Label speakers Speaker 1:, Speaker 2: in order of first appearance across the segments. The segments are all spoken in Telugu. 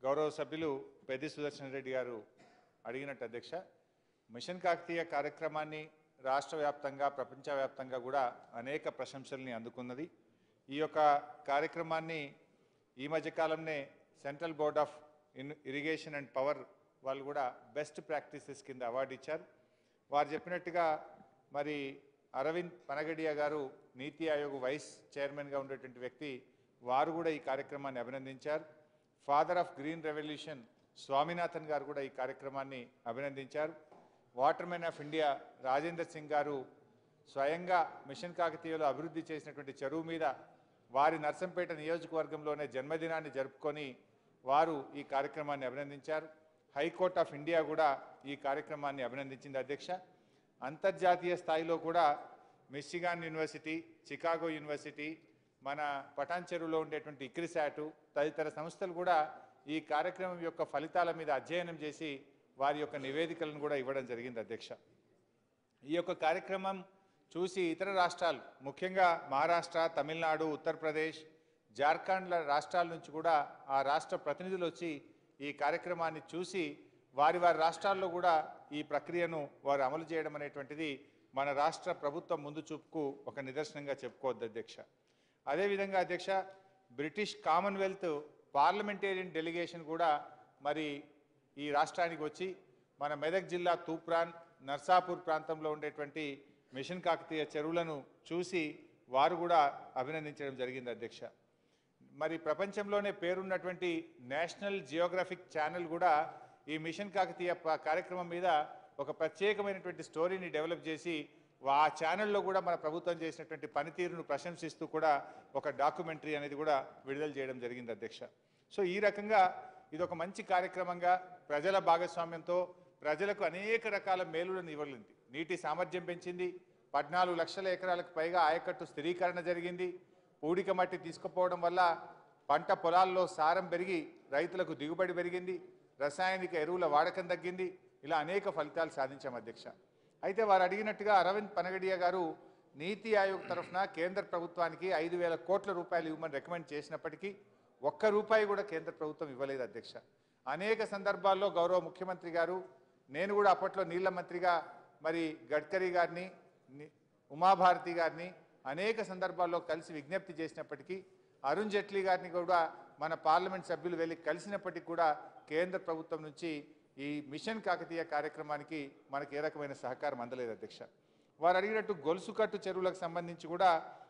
Speaker 1: గౌరవ సభ్యులు పెద్ది సుదర్శన్ రెడ్డి గారు అడిగినట్టు అధ్యక్ష మిషన్ కాకతీయ కార్యక్రమాన్ని రాష్ట్ర వ్యాప్తంగా ప్రపంచవ్యాప్తంగా కూడా అనేక ప్రశంసల్ని అందుకున్నది ఈ యొక్క కార్యక్రమాన్ని ఈ మధ్యకాలంనే central board of in irrigation and power వాళ్ళు కూడా బెస్ట్ ప్రాక్టీసెస్ కింద అవార్డు ఇచ్చారు వారు చెప్పినట్టుగా మరి అరవింద్ పనగడియా గారు నీతి ఆయోగ్ వైస్ చైర్మన్గా ఉండేటువంటి వ్యక్తి వారు కూడా ఈ కార్యక్రమాన్ని అభినందించారు father of green revolution Swaminathan గారు కూడా ఈ కార్యక్రమాన్ని అభినందించారు waterman of India Rajendra Singh గారు స్వయంగా మిషన్ కాకతీయలో అభివృద్ధి చేసినటువంటి చెరువు మీద వారి నర్సంపేట నియోజకవర్గంలోనే జన్మదినాన్ని జరుపుకొని వారు ఈ కార్యక్రమాన్ని అభినందించారు హైకోర్ట్ ఆఫ్ ఇండియా కూడా ఈ కార్యక్రమాన్ని అభినందించింది అధ్యక్ష అంతర్జాతీయ స్థాయిలో కూడా మిషిగాన్ యూనివర్సిటీ చికాగో యూనివర్సిటీ మన పటాన్ చెరువులో ఉండేటువంటి ఇక్రిసాటు తదితర సంస్థలు కూడా ఈ కార్యక్రమం యొక్క ఫలితాల మీద అధ్యయనం చేసి వారి యొక్క నివేదికలను కూడా ఇవ్వడం జరిగింది అధ్యక్ష ఈ యొక్క కార్యక్రమం చూసి ఇతర రాష్ట్రాలు ముఖ్యంగా మహారాష్ట్ర తమిళనాడు ఉత్తరప్రదేశ్ జార్ఖండ్ల రాష్ట్రాల నుంచి కూడా ఆ రాష్ట్ర ప్రతినిధులు వచ్చి ఈ కార్యక్రమాన్ని చూసి వారి వారి రాష్ట్రాల్లో కూడా ఈ ప్రక్రియను వారు అమలు చేయడం అనేటువంటిది మన రాష్ట్ర ప్రభుత్వం ముందు చూపుకు ఒక నిదర్శనంగా చెప్పుకోవద్దు అధ్యక్ష అదేవిధంగా అధ్యక్ష బ్రిటిష్ కామన్వెల్త్ పార్లమెంటేరియన్ డెలిగేషన్ కూడా మరి ఈ రాష్ట్రానికి వచ్చి మన మెదక్ జిల్లా తూప్రాన్ నర్సాపూర్ ప్రాంతంలో ఉండేటువంటి మిషన్ కాకతీయ చెరువులను చూసి వారు కూడా అభినందించడం జరిగింది అధ్యక్ష మరి ప్రపంచంలోనే పేరున్నటువంటి నేషనల్ జియోగ్రఫిక్ ఛానల్ కూడా ఈ మిషన్ కాకతీయ ప- కార్యక్రమం మీద ఒక ప్రత్యేకమైనటువంటి స్టోరీని డెవలప్ చేసి ఆ ఛానల్లో కూడా మన ప్రభుత్వం చేసినటువంటి పనితీరును ప్రశంసిస్తూ కూడా ఒక డాక్యుమెంటరీ అనేది కూడా విడుదల చేయడం జరిగింది అధ్యక్ష సో ఈ రకంగా ఇది ఒక మంచి కార్యక్రమంగా ప్రజల భాగస్వామ్యంతో ప్రజలకు అనేక రకాల మేలులను ఇవ్వలింది నీటి సామర్థ్యం పెంచింది పద్నాలుగు లక్షల ఎకరాలకు పైగా ఆయకట్టు స్థిరీకరణ జరిగింది పూడిక మట్టి తీసుకుపోవడం వల్ల పంట పొలాల్లో సారం పెరిగి రైతులకు దిగుబడి పెరిగింది రసాయనిక ఎరువుల వాడకం తగ్గింది ఇలా అనేక ఫలితాలు సాధించాం అధ్యక్ష అయితే వారు అడిగినట్టుగా అరవింద్ పనగడియా గారు నీతి ఆయోగ్ తరఫున కేంద్ర ప్రభుత్వానికి ఐదు వేల కోట్ల రూపాయలు ఇవ్వమని రికమెండ్ చేసినప్పటికీ ఒక్క రూపాయి కూడా కేంద్ర ప్రభుత్వం ఇవ్వలేదు అధ్యక్ష అనేక సందర్భాల్లో గౌరవ ముఖ్యమంత్రి గారు నేను కూడా అప్పట్లో నీళ్ల మంత్రిగా మరి గడ్కరీ గారిని ని- ఉమాభారతి గారిని అనేక సందర్భాల్లో కలిసి విజ్ఞప్తి చేసినప్పటికీ అరుణ్ జైట్లీ గారిని కూడా మన పార్లమెంట్ సభ్యులు వెళ్ళి కలిసినప్పటికీ కూడా కేంద్ర ప్రభుత్వం నుంచి ఈ మిషన్ కాకతీయ కార్యక్రమానికి మనకి ఏ రకమైన సహకారం అందలేదు అధ్యక్ష వారు అడిగినట్టు గొలుసు కట్టు చెరువులకు సంబంధించి కూడా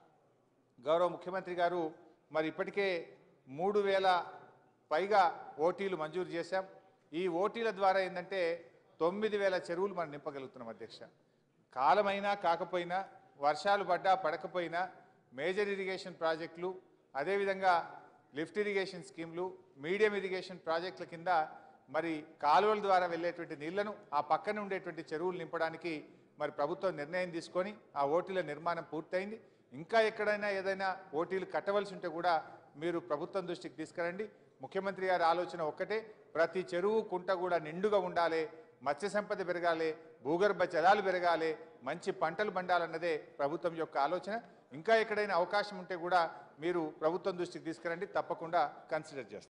Speaker 1: గౌరవ ముఖ్యమంత్రి గారు మరి ఇప్పటికే మూడు వేల పైగా ఓటీలు మంజూరు చేశాం ఈ ఓటీల ద్వారా ఏంటంటే తొమ్మిది వేల చెరువులు మనం నింపగలుగుతున్నాం అధ్యక్ష కాలమైనా కాకపోయినా వర్షాలు పడ్డా పడకపోయినా మేజర్ ఇరిగేషన్ ప్రాజెక్టులు అదేవిధంగా లిఫ్ట్ ఇరిగేషన్ స్కీమ్లు మీడియం ఇరిగేషన్ ప్రాజెక్టుల కింద మరి కాలువల ద్వారా వెళ్ళేటువంటి నీళ్లను ఆ పక్కన ఉండేటువంటి చెరువులు నింపడానికి మరి ప్రభుత్వం నిర్ణయం తీసుకొని ఆ ఓటీల నిర్మాణం పూర్తయింది ఇంకా ఎక్కడైనా ఏదైనా ఓటీలు కట్టవలసి ఉంటే కూడా మీరు ప్రభుత్వం దృష్టికి తీసుకురండి ముఖ్యమంత్రి గారి ఆలోచన ఒక్కటే ప్రతి చెరువు కుంట కూడా నిండుగా ఉండాలి మత్స్య సంపద పెరగాలి భూగర్భ జలాలు పెరగాలి మంచి పంటలు పండాలన్నదే ప్రభుత్వం యొక్క ఆలోచన ఇంకా ఎక్కడైనా అవకాశం ఉంటే కూడా మీరు ప్రభుత్వం దృష్టికి తీసుకురండి తప్పకుండా కన్సిడర్ చేస్తాం